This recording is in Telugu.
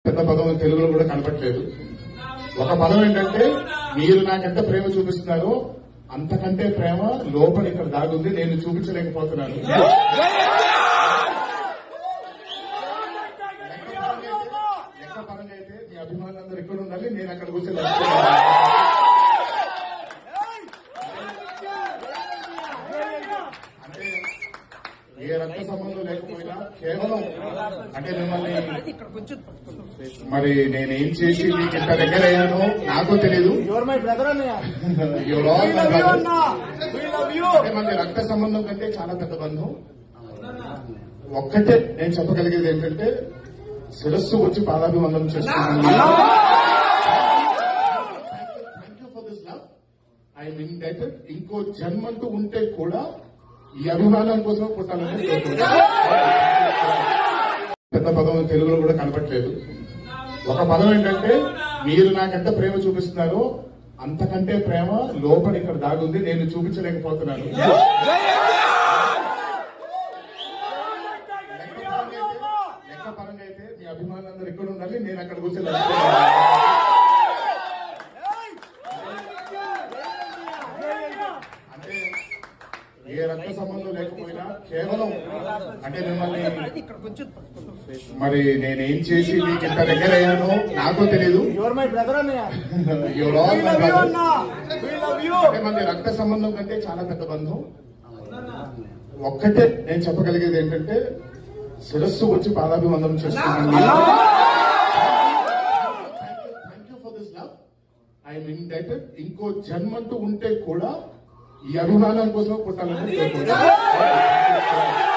పెద్ద పదం తెలుగులో కూడా కనపట్లేదు ఒక పదం ఏంటంటే మీరు నాకెంత ప్రేమ చూపిస్తున్నారో అంతకంటే ప్రేమ లోపల ఇక్కడ దాగుంది నేను చూపించలేకపోతున్నాను లెక్క పరంగా అయితే మీ అభిమానులందరూ ఇక్కడ ఉండాలి నేను అక్కడ కూర్చొని అంటే ఏ రక్త సంబంధం లేకపోయినా కేవలం అంటే మిమ్మల్ని మరి నేనేం చేసి మీకు ఇంత దగ్గర అయ్యానో నాకు తెలియదు యువర్ మై బ్రదర్ అన్నయ్య You're all my We love you brothers. అన్న We love you. అంటే మన రక్త సంబంధం కంటే చాలా పెద్ద బంధం ఒక్కటే నేను చెప్పగలిగేది ఏంటంటే శిరస్సు వచ్చి పాదాభివందనం చేస్తున్నాను thank you for this love I'm indebted ఇంకో జన్మంటూ ఉంటే కూడా ఈ అభిమానం కోసం పుట్టాలని కోరుకుంటున్నాను. పెద్ద పదం తెలుగులో కూడా కనపట్లేదు ఒక పదం ఏంటంటే మీరు నాకెంత ప్రేమ చూపిస్తున్నారో అంతకంటే ప్రేమ లోపల ఇక్కడ దాగుంది నేను చూపించలేకపోతున్నాను లెక్క పరంగా అయితే మీ అభిమానులందరూ ఇక్కడ ఉండాలి నేను అక్కడ కూర్చొని అంటే ఏ రక్త సంబంధం లేకపోయినా కేవలం అంటే మిమ్మల్ని మరి నేనేం చేసి మీకు ఇంత దగ్గర అయ్యానో నాకు తెలియదు యువర్ మై బ్రదర్ అన్నయ్య You're all We my love you brothers. అన్న We love you. అంటే మన రక్త సంబంధం కంటే చాలా పెద్ద బంధం ఒక్కటే నేను చెప్పగలిగేది ఏంటంటే శిరస్సు వచ్చి పాదాభివందనం చేస్తున్నాను thank you for this love I'm indebted ఇంకో జన్మంటూ ఉంటే కూడా ఈ అభిమానం కోసం పుట్టాలని కోరుకుంటున్నాను